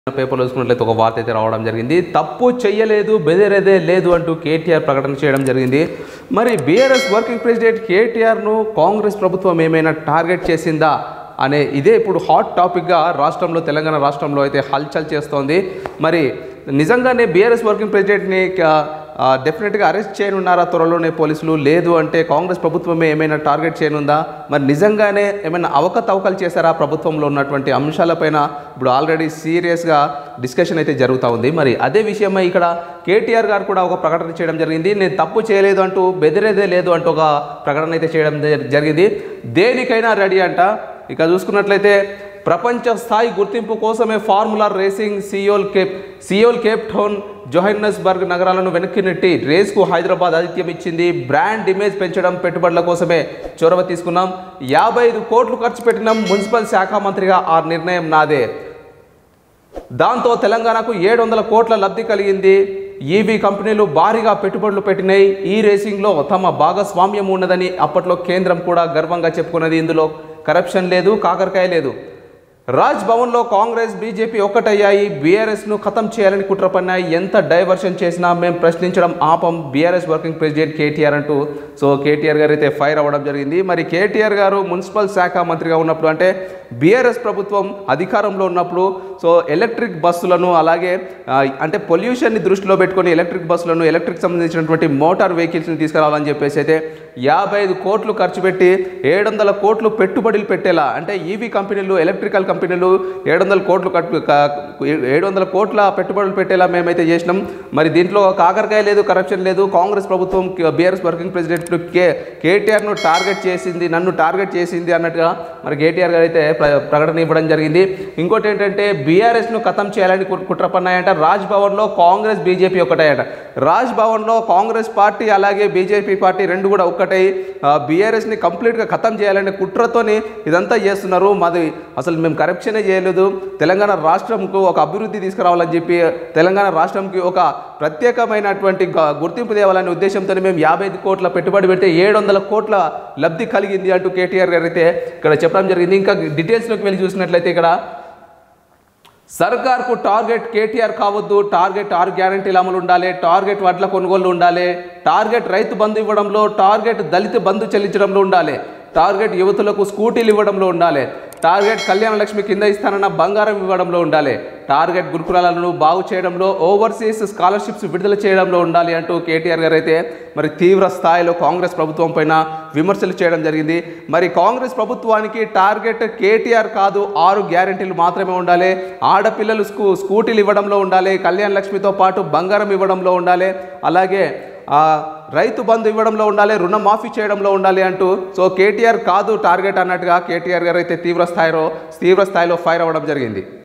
పేపర్లో చూసుకున్నట్లయితే ఒక వార్త అయితే రావడం జరిగింది తప్పు చెయ్యలేదు బెదిరేదే లేదు అంటూ కేటీఆర్ ప్రకటన చేయడం జరిగింది మరి బీఆర్ఎస్ వర్కింగ్ ప్రెసిడెంట్ కేటీఆర్ను కాంగ్రెస్ ప్రభుత్వం ఏమైనా టార్గెట్ చేసిందా అనే ఇదే ఇప్పుడు హాట్ టాపిక్గా రాష్ట్రంలో తెలంగాణ రాష్ట్రంలో అయితే హల్చల్ చేస్తోంది మరి నిజంగానే బీఆర్ఎస్ వర్కింగ్ ప్రెసిడెంట్ని డెఫినెట్గా అరెస్ట్ చేయనున్నారా త్వరలోనే పోలీసులు లేదు అంటే కాంగ్రెస్ ప్రభుత్వమే ఏమైనా టార్గెట్ చేయనుందా మరి నిజంగానే ఏమైనా అవకతవకలు చేశారా ప్రభుత్వంలో ఉన్నటువంటి అంశాలపైన ఇప్పుడు ఆల్రెడీ సీరియస్గా డిస్కషన్ అయితే జరుగుతూ ఉంది మరి అదే విషయమై ఇక్కడ కేటీఆర్ గారు కూడా ఒక ప్రకటన చేయడం జరిగింది నేను తప్పు చేయలేదు అంటూ బెదిరేదే లేదు అంటూ ఒక ప్రకటన అయితే చేయడం జ- జరిగింది దేనికైనా రెడీ అంట ఇక చూసుకున్నట్లయితే ప్రపంచ స్థాయి గుర్తింపు కోసమే formula racing Seoul Cape Seoul Cape Town Johannesburg నగరాలను వెనక్కి నెట్టి రేస్కు హైదరాబాద్ ఆతిథ్యం ఇచ్చింది బ్రాండ్ ఇమేజ్ పెంచడం పెట్టుబడుల కోసమే చొరవ తీసుకున్నాం యాభై ఐదు కోట్లు ఖర్చు పెట్టినాం మున్సిపల్ శాఖ మంత్రిగా ఆ నిర్ణయం నాదే దాంతో తెలంగాణకు ఏడు వందల కోట్ల లబ్ధి కలిగింది ఈవీ కంపెనీలు భారీగా పెట్టుబడులు పెట్టినాయి ఈ రేసింగ్లో తమ భాగస్వామ్యం ఉన్నదని అప్పట్లో కేంద్రం కూడా గర్వంగా చెప్పుకున్నది ఇందులో కరప్షన్ లేదు కాకరకాయ లేదు రాజ్ భవన్లో కాంగ్రెస్ బీజేపీ ఒక్కటయ్యాయి బీఆర్ఎస్ను ఖతం చేయాలని కుట్ర పన్నాయి ఎంత డైవర్షన్ చేసినా మేము ప్రశ్నించడం ఆపం బీఆర్ఎస్ వర్కింగ్ ప్రెసిడెంట్ కేటీఆర్ అంటూ సో కేటీఆర్ గారు అయితే ఫైర్ అవ్వడం జరిగింది మరి కేటీఆర్ గారు మున్సిపల్ శాఖ మంత్రిగా ఉన్నప్పుడు అంటే బీఆర్ఎస్ ప్రభుత్వం అధికారంలో ఉన్నప్పుడు సో ఎలక్ట్రిక్ బస్సులను అలాగే ఆ, అంటే పొల్యూషన్ని దృష్టిలో పెట్టుకొని ఎలక్ట్రిక్ బస్సులను ఎలక్ట్రిక్ సంబంధించినటువంటి మోటార్ వెహికల్స్ని తీసుకురావాలని చెప్పేసి అయితే యాభై ఐదు కోట్లు ఖర్చు పెట్టి ఏడు వందల కోట్లు పెట్టుబడులు పెట్టేలా అంటే ఈవీ కంపెనీలు ఎలక్ట్రికల్ కంపెనీలు ఏడు వందల కోట్లు కట్టు ఏడు వందల కోట్ల పెట్టుబడులు పెట్టేలా మేమైతే చేసినాం మరి దీంట్లో కాకరకాయ లేదు కరప్షన్ లేదు కాంగ్రెస్ ప్రభుత్వం బీఆర్ఎస్ వర్కింగ్ ప్రెసిడెంట్ కే కేటీఆర్ను టార్గెట్ చేసింది నన్ను టార్గెట్ చేసింది అన్నట్టుగా మరి కేటీఆర్ గారు అయితే ప్ర- ప్రకటన ఇవ్వడం జరిగింది ఇంకోటి ఏంటంటే బీఆర్ఎస్ను ఖతం చేయాలని కు- కుట్ర పన్నాయంట రాజ్ భవన్లో కాంగ్రెస్ బీజేపీ ఒకటాయట రాజ్ భవన్లో కాంగ్రెస్ పార్టీ అలాగే బీజేపీ పార్టీ రెండు కూడా ఒక్కటై బీఆర్ఎస్ని కంప్లీట్గా ఖతం చేయాలనే కుట్రతోని ఇదంతా చేస్తున్నారు మాది అసలు మేము కరప్షనే చేయలేదు తెలంగాణ రాష్ట్రంకు ఒక అభివృద్ధి తీసుకురావాలని చెప్పి తెలంగాణ రాష్ట్రంకి ఒక ప్రత్యేకమైనటువంటి గ- గుర్తింపు తేవాలనే ఉద్దేశంతో మేము యాభై ఐదు కోట్ల పెట్టుబడి పెడితే ఏడు వందల కోట్ల లబ్ధి కలిగింది అంటూ కేటీఆర్ గారు అయితే ఇక్కడ చెప్పడం జరిగింది ఇంకా డీటెయిల్స్లోకి వెళ్ళి చూసినట్లయితే ఇక్కడ సర్కార్కు టార్గెట్ కేటీఆర్ కావద్దు టార్గెట్ ఆరు గ్యారంటీల అమలు ఉండాలి టార్గెట్ వడ్ల కొనుగోలు ఉండాలి టార్గెట్ రైతు బంధు ఇవ్వడంలో టార్గెట్ దళిత బంధు చెల్లించడంలో ఉండాలి టార్గెట్ యువతులకు స్కూటీలు ఇవ్వడంలో ఉండాలి టార్గెట్ కళ్యాణ లక్ష్మి కింద ఇస్తానన్న బంగారం ఇవ్వడంలో ఉండాలి టార్గెట్ గురుకులాలను బాగు చేయడంలో ఓవర్సీస్ స్కాలర్షిప్స్ విడుదల చేయడంలో ఉండాలి అంటూ కేటీఆర్ గారు అయితే మరి తీవ్ర స్థాయిలో కాంగ్రెస్ ప్రభుత్వం పైన విమర్శలు చేయడం జరిగింది మరి కాంగ్రెస్ ప్రభుత్వానికి టార్గెట్ కేటీఆర్ కాదు ఆరు గ్యారెంటీలు మాత్రమే ఉండాలి ఆడపిల్లలు స్కూ స్కూటీలు ఇవ్వడంలో ఉండాలి కళ్యాణ లక్ష్మితో పాటు బంగారం ఇవ్వడంలో ఉండాలి అలాగే ఆ, రైతు బంధు ఇవ్వడంలో ఉండాలి రుణమాఫీ చేయడంలో ఉండాలి అంటూ సో కేటీఆర్ కాదు టార్గెట్ అన్నట్టుగా కేటీఆర్ గారు అయితే తీవ్ర స్థాయిలో తీవ్ర స్థాయిలో ఫైర్ అవ్వడం జరిగింది